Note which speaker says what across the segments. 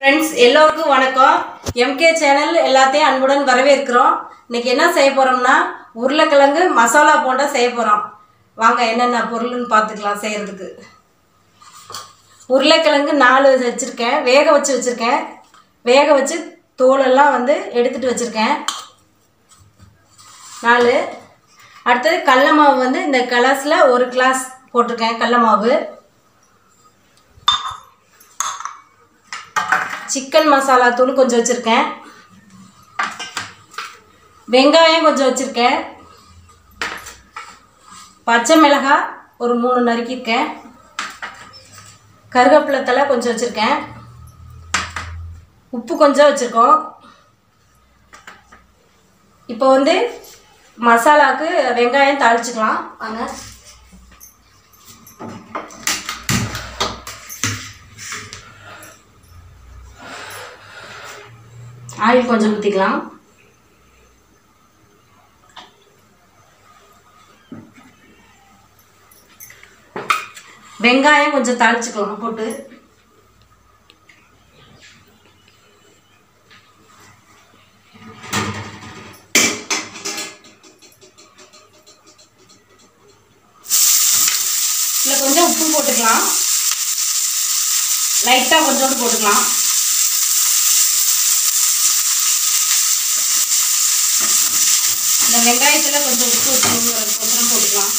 Speaker 1: friends எல்லோருக்கும் வணக்கம் MK channel எல்லாத்தையும் அன்புடன் வரவேற்கிறோம் இன்னைக்கு என்ன செய்ய போறோம்னா உருளைக்கிழங்கு மசாலா போண்டா செய்ய போறோம் வாங்க என்னென்ன பொருள்னு பார்த்துக்கலாம் செய்யறதுக்கு உருளைக்கிழங்கு நாலு வச்சுருக்கேன் வேக வச்சு வச்சுருக்கேன் வேக வச்சு தோலெல்லாம் வந்து எடுத்துட்டு வச்சுருக்கேன் நாலு அடுத்தது கடல மாவு வந்து இந்த கிளாஸில் ஒரு கிளாஸ் போட்டிருக்கேன் கடல மாவு சிக்கன் மசாலா தூள் கொஞ்சம் வச்சுருக்கேன் வெங்காயம் கொஞ்சம் வச்சுருக்கேன் பச்சை மிளகாய் ஒரு மூணு நறுக்கியிருக்கேன் கருவேப்பிலை தலை கொஞ்சம் வச்சுருக்கேன் உப்பு கொஞ்சம் வச்சுருக்கோம் இப்போ வந்து மசாலாவுக்கு வெங்காயம் தாளிச்சுக்கலாம் வாங்க ஆயில் கொஞ்சம் ஊற்றிக்கலாம் வெங்காயம் கொஞ்சம் தாளிச்சுக்கலாம் போட்டு இதில் கொஞ்சம் உப்பு போட்டுக்கலாம் லைட்டாக கொஞ்சோண்டு போட்டுக்கலாம் இந்த வெங்காயத்தில் கொஞ்சம் உப்பு வச்சு கொஞ்சம் போட்டுக்கலாம்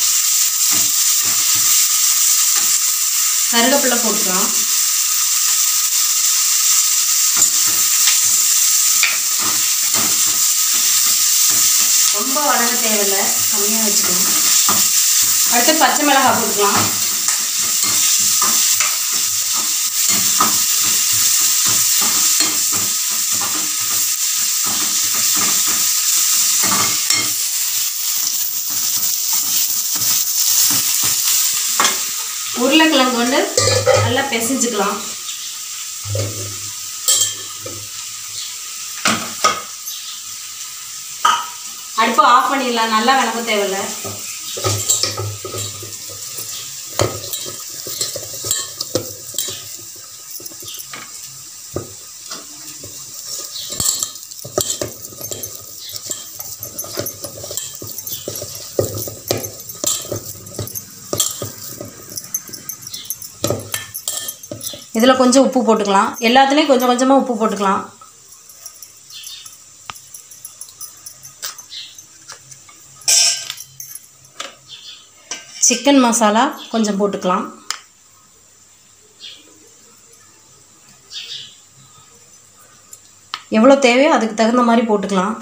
Speaker 1: கருவேப்பிலை போட்டுக்கலாம் ரொம்ப வதங்க தேவையில்லை கம்மியாக வச்சுக்கணும் அடுத்து பச்சை மிளகாய் போட்டுக்கலாம் உருளைக்கிழங்கு வந்து நல்லா பிசைஞ்சுக்கலாம் அடுப்பு ஆஃப் பண்ணிடலாம் நல்லா வணக்க தேவையில்ல இதில் கொஞ்சம் உப்பு போட்டுக்கலாம் எல்லாத்துலேயும் கொஞ்சம் கொஞ்சமாக உப்பு போட்டுக்கலாம் சிக்கன் மசாலா கொஞ்சம் போட்டுக்கலாம் எவ்வளோ தேவையோ அதுக்கு தகுந்த மாதிரி போட்டுக்கலாம்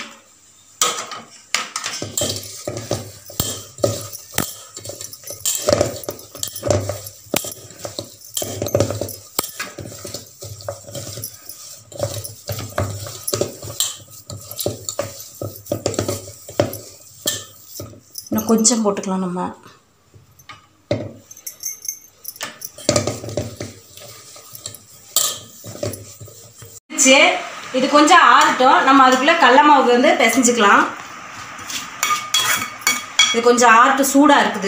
Speaker 1: இன்னும் கொஞ்சம் போட்டுக்கலாம் நம்ம சரி இது கொஞ்சம் ஆறட்டும் நம்ம அதுக்குள்ளே கடல மாவு வந்து பிசைஞ்சுக்கலாம் இது கொஞ்சம் ஆறட்டும் சூடாக இருக்குது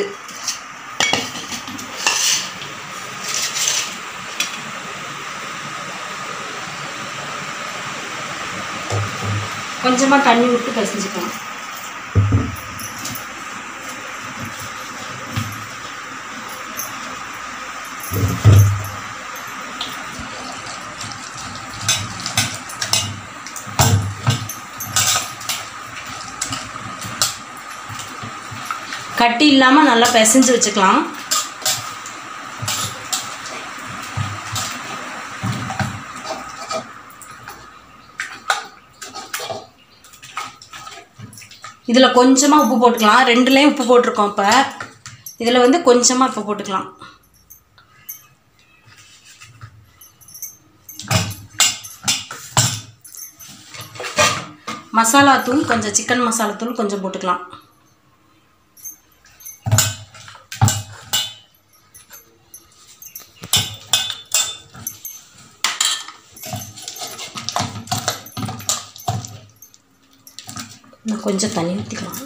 Speaker 1: கொஞ்சமாக தண்ணி விட்டு பிசைஞ்சுக்கலாம் கட்டி இல்லாமல் நல்லா பிசைஞ்சு வச்சுக்கலாம் இதில் கொஞ்சமாக உப்பு போட்டுக்கலாம் ரெண்டுலேயும் உப்பு போட்டிருக்கோம் இப்போ இதில் வந்து கொஞ்சமாக இப்போ போட்டுக்கலாம் மசாலா தூள் கொஞ்சம் சிக்கன் மசாலா தூள் கொஞ்சம் போட்டுக்கலாம் இன்னும் கொஞ்சம் தண்ணி ஊற்றிக்கலாம்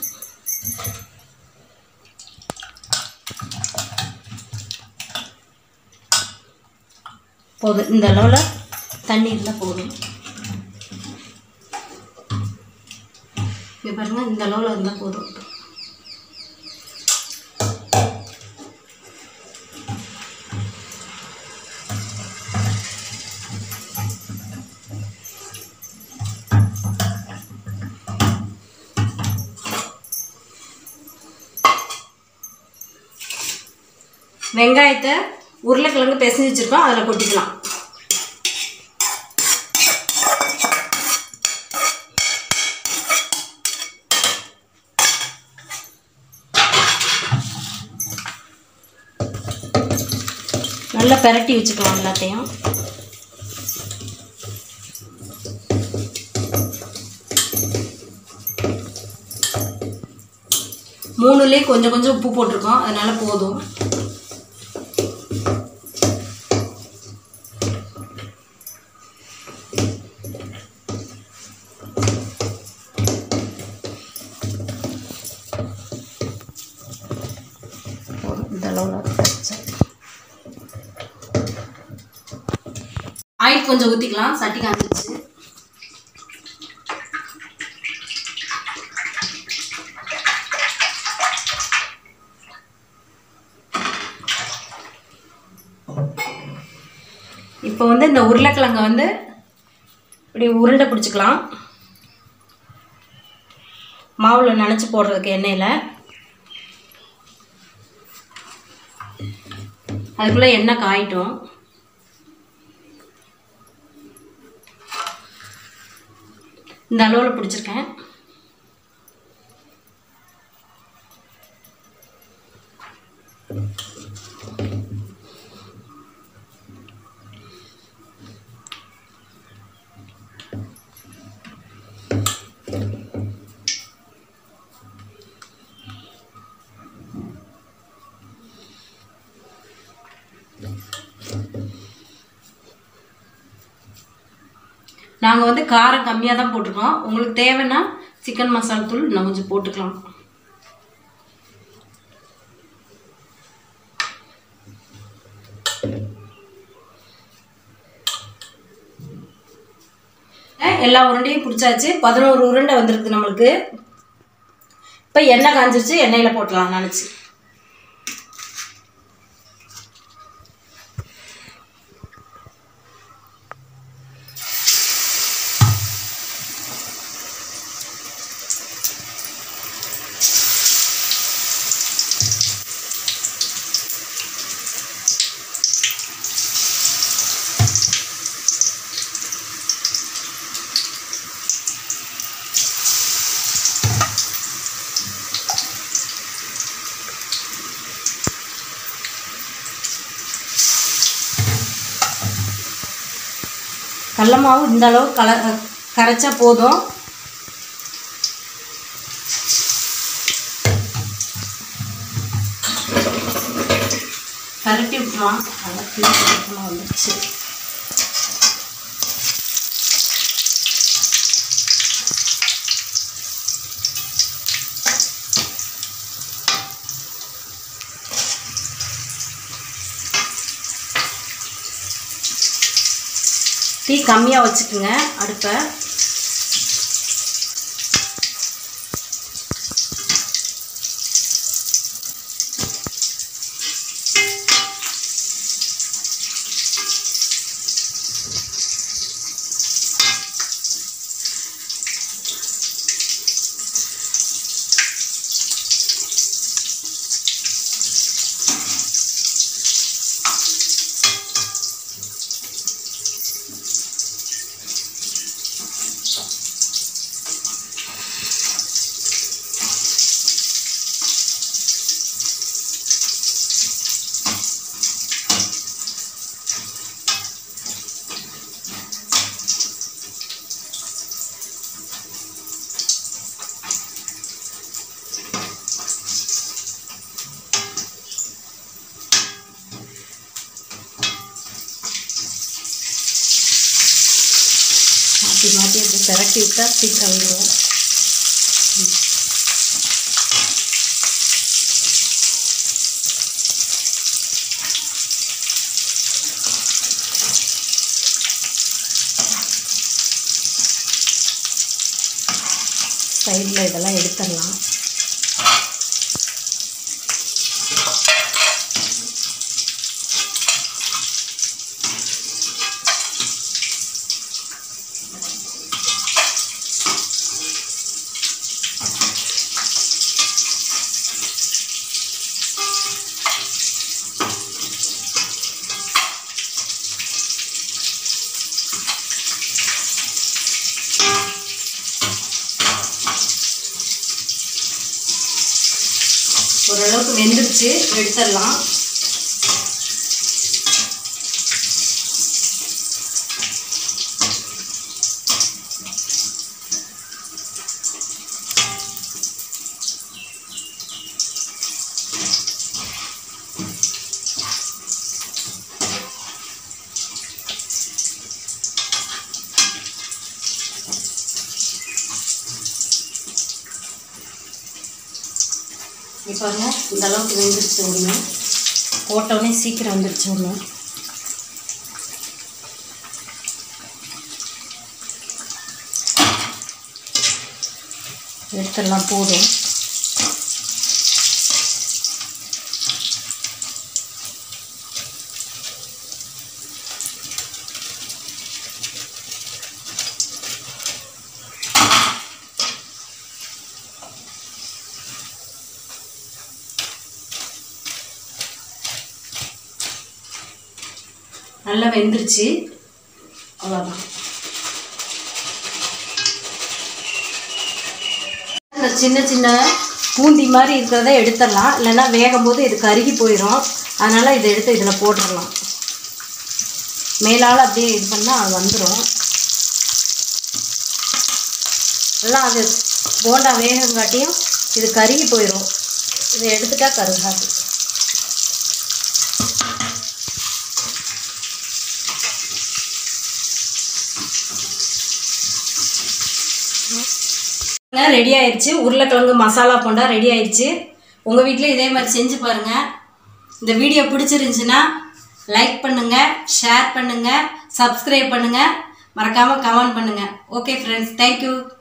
Speaker 1: போதும் இந்த அளவில் தண்ணி இருந்தால் போதும் இங்கே பாருங்கள் இந்த அளவில் இருந்தால் போதும் வெங்காயத்தை உருளைக்கிழங்கு பிசைஞ்சு வச்சுருக்கோம் அதில் கொட்டிக்கலாம் நல்லா பெரட்டி வச்சுக்கலாம் எல்லாத்தையும் மூணுலேயும் கொஞ்சம் கொஞ்சம் உப்பு போட்டிருக்கோம் அதனால போதும் போதும் இந்த அளவில் வச்சு ஆயில் கொஞ்சம் ஊற்றிக்கலாம் சட்டி காஞ்சிச்சு இப்போ வந்து இந்த உருளைக்கிழங்கை வந்து இப்படி உருண்டை பிடிச்சிக்கலாம் மாவில் நனைச்சி போடுறதுக்கு எண்ணெயில் அதுக்குள்ளே எண்ணெய் காயிட்டும் இந்த அளவில் பிடிச்சிருக்கேன் நாங்கள் வந்து காரம் கம்மியாக தான் போட்டிருக்கோம் உங்களுக்கு தேவைன்னா சிக்கன் மசாலா தூள் இன்னும் கொஞ்சம் போட்டுக்கலாம் அஹ் எல்லா உருண்டையும் பிடிச்சாச்சு பதினோரு உருண்டை வந்திருக்கு நம்மளுக்கு இப்போ எண்ணெய் காஞ்சிருச்சு எண்ணெயில் போட்டலாம் நினச்சி கடல மாவு இந்த அளவு கல கரைச்சா போதும் கரட்டி விட்டுலாம் நல்லா கிளி வந்துருச்சு தீ கம்மியாக வச்சுக்குங்க அடுப்பை மாற்றி மாற்றி அப்படி திரட்டி விட்டா சீக்கிரம் வந்துடும் சைடில் இதெல்லாம் எடுத்துடலாம் ஓரளவுக்கு வெந்துருச்சு எடுத்துடலாம் இப்போ பாருங்க இந்த அளவுக்கு வெந்துருச்சு ஒன்று போட்டோடனே சீக்கிரம் வந்துருச்சு ஒன்று எடுத்துடலாம் போதும் நல்லா வெந்துருச்சு அவ்வளோதான் இந்த சின்ன சின்ன பூந்தி மாதிரி இருக்கிறத எடுத்துடலாம் இல்லைன்னா வேகும் போது இது கருகி போயிடும் அதனால் இதை எடுத்து இதில் போட்டுடலாம் மேலால் அப்படியே இது பண்ணால் அது வந்துடும் எல்லாம் அது போண்டா வேகங்காட்டியும் இது கருகி போயிடும் இதை எடுத்துட்டா கருகாது ரெடி ஆயிடுச்சு உருளைக்கிழங்கு மசாலா போண்டா ரெடி ஆயிடுச்சு உங்கள் வீட்டில் இதே மாதிரி செஞ்சு பாருங்கள் இந்த வீடியோ பிடிச்சிருந்துச்சுன்னா லைக் பண்ணுங்கள் ஷேர் பண்ணுங்கள் சப்ஸ்கிரைப் பண்ணுங்கள் மறக்காமல் கமெண்ட் பண்ணுங்கள் ஓகே ஃப்ரெண்ட்ஸ் தேங்க்யூ